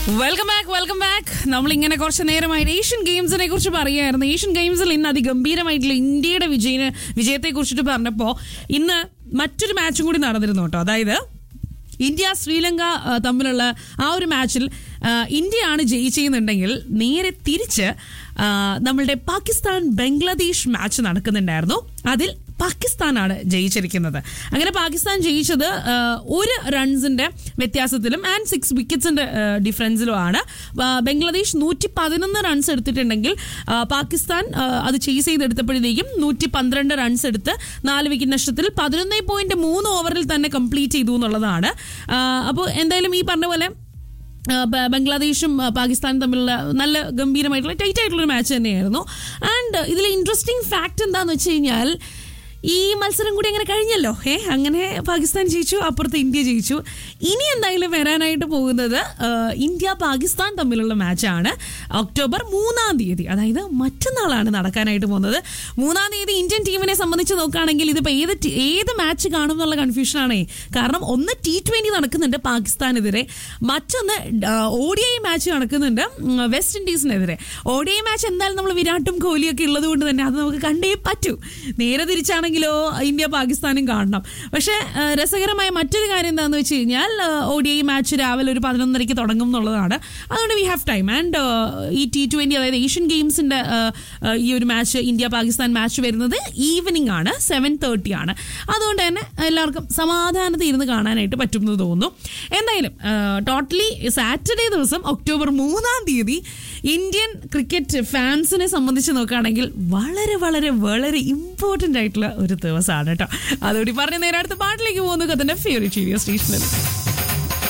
welcome back welcome back നമ്മൾ ഇങ്ങനെ കുറച്ച് നേരമായിട്ട് ഏഷ്യൻ ഗെയിംസിനെ കുറിച്ച് പറയുമായിരുന്നു ഏഷ്യൻ ഗെയിംസിൽ ഇന്ന് അതിഗംഭീരമായിട്ടുള്ള ഇന്ത്യയുടെ വിജയ വിജയത്തെ കുറിച്ചിട്ട് പറഞ്ഞപ്പോൾ ഇന്ന് മറ്റൊരു മാച്ചും കൂടി നടന്നിരുന്നു കേട്ടോ അതായത് ഇന്ത്യ ശ്രീലങ്ക ആ, തമ്മിലുള്ള ആ ഒരു മാച്ചിൽ ആ, ഇന്ത്യയാണ് ജയിച്ചെന്നുണ്ടെങ്കിൽ നേരെ തിരിച്ച് ആ, നമ്മളുടെ പാകിസ്ഥാൻ ബംഗ്ലാദേശ് മാച്ച് നടക്കുന്നുണ്ടായിരുന്നു അതിൽ പാകിസ്ഥാനാണ് ജയിച്ചിരിക്കുന്നത് അങ്ങനെ പാകിസ്ഥാൻ ജയിച്ചത് ആ, ഒരു റൺസിന്റെ വ്യത്യാസത്തിലും ആൻഡ് സിക്സ് വിക്കറ്റ്സിന്റെ ഡിഫറൻസിലുമാണ് ആ, ബംഗ്ലാദേശ് നൂറ്റി പതിനൊന്ന് റൺസ് എടുത്തിട്ടുണ്ടെങ്കിൽ ആ, പാകിസ്ഥാൻ ആ, അത് ചേസ് ചെയ്തെടുത്തപ്പോഴത്തേക്കും നൂറ്റി പന്ത്രണ്ട് റൺസ് എടുത്ത് നാല് വിക്കറ്റ് നഷ്ടത്തിൽ പതിനൊന്ന് പോയിന്റ് മൂന്ന് ഓവറിൽ തന്നെ കംപ്ലീറ്റ് ചെയ്തു എന്നുള്ളതാണ് അപ്പോൾ എന്തായാലും ഈ പറഞ്ഞ പോലെ ആ, ബ- ബംഗ്ലാദേശും ആ, പാകിസ്ഥാനും തമ്മിലുള്ള നല്ല ഗംഭീരമായിട്ടുള്ള ടൈറ്റ് ആയിട്ടുള്ള ഒരു മാച്ച് തന്നെയായിരുന്നു ആൻഡ് ഇതിൽ ഇൻട്രസ്റ്റിംഗ് ഫാക്ട് എന്താന്ന് വെച്ച് കഴിഞ്ഞാൽ ഈ മത്സരം കൂടി അങ്ങനെ കഴിഞ്ഞല്ലോ ഏ അങ്ങനെ പാകിസ്ഥാൻ ജയിച്ചു അപ്പുറത്ത് ഇന്ത്യ ജയിച്ചു ഇനി എന്തായാലും വരാനായിട്ട് പോകുന്നത് ആ, ഇന്ത്യ പാകിസ്ഥാൻ തമ്മിലുള്ള മാച്ചാണ് ഒക്ടോബർ മൂന്നാം തീയതി അതായത് മറ്റന്നാളാണ് നടക്കാനായിട്ട് പോകുന്നത് മൂന്നാം തീയതി ഇന്ത്യൻ ടീമിനെ സംബന്ധിച്ച് നോക്കുകയാണെങ്കിൽ ഇതിപ്പോൾ ഏത് ടി- ഏത് മാച്ച് കാണും എന്നുള്ള കൺഫ്യൂഷനാണേ കാരണം ഒന്ന് ടി ട്വന്റി നടക്കുന്നുണ്ട് പാകിസ്ഥാനെതിരെ മറ്റൊന്ന് ഒ ഡി ഐ മാച്ച് നടക്കുന്നുണ്ട് ഉം, വെസ്റ്റ് ഇൻഡീസിനെതിരെ ഒ ഡി ഐ മാച്ച് എന്തായാലും നമ്മൾ വിരാട്ടും കോഹ്ലിയൊക്കെ ഉള്ളത് കൊണ്ട് തന്നെ അത് നമുക്ക് കണ്ടേ പറ്റൂ നേരെ തിരിച്ചാണെങ്കിലോ ഇന്ത്യ പാകിസ്ഥാനും കാണണം പക്ഷേ ആ, രസകരമായ മറ്റൊരു കാര്യം എന്താണെന്ന് വെച്ച് കഴിഞ്ഞാൽ ഒ ഡി ഐ മാച്ച് രാവിലെ ഒരു പതിനൊന്നരയ്ക്ക് തുടങ്ങും എന്നുള്ളതാണ് അതുകൊണ്ട് വി ഹാവ് ടൈം ആൻഡ് ഈ ടി ട്വന്റി അതായത് ഏഷ്യൻ ഗെയിംസിന്റെ ആ, ആ, ഈ ഒരു മാച്ച് ഇന്ത്യ പാകിസ്ഥാൻ മാച്ച് വരുന്നത് ഈവനിങ് ആണ് സെവൻ തേർട്ടി ആണ് അതുകൊണ്ട് തന്നെ എല്ലാവർക്കും സമാധാനത്തിൽ ഇരുന്ന് കാണാനായിട്ട് പറ്റും എന്ന് തോന്നുന്നു എന്തായാലും ടോട്ടലി സാറ്റർഡേ ദിവസം ഒക്ടോബർ മൂന്നാം തീയതി ഇന്ത്യൻ ക്രിക്കറ്റ് ഫാൻസിനെ സംബന്ധിച്ച് നോക്കുകയാണെങ്കിൽ വളരെ വളരെ വളരെ ഇമ്പോർട്ടൻ്റ് ആയിട്ടുള്ള ഒരു ദിവസമാണ് കേട്ടോ അതുകൂടി പറഞ്ഞ നേരെ അടുത്ത പാട്ടിലേക്ക് പോകുന്നു കഥന്റെ ഫേവറേറ്റ് റേഡിയോ സ്റ്റേഷനിൽ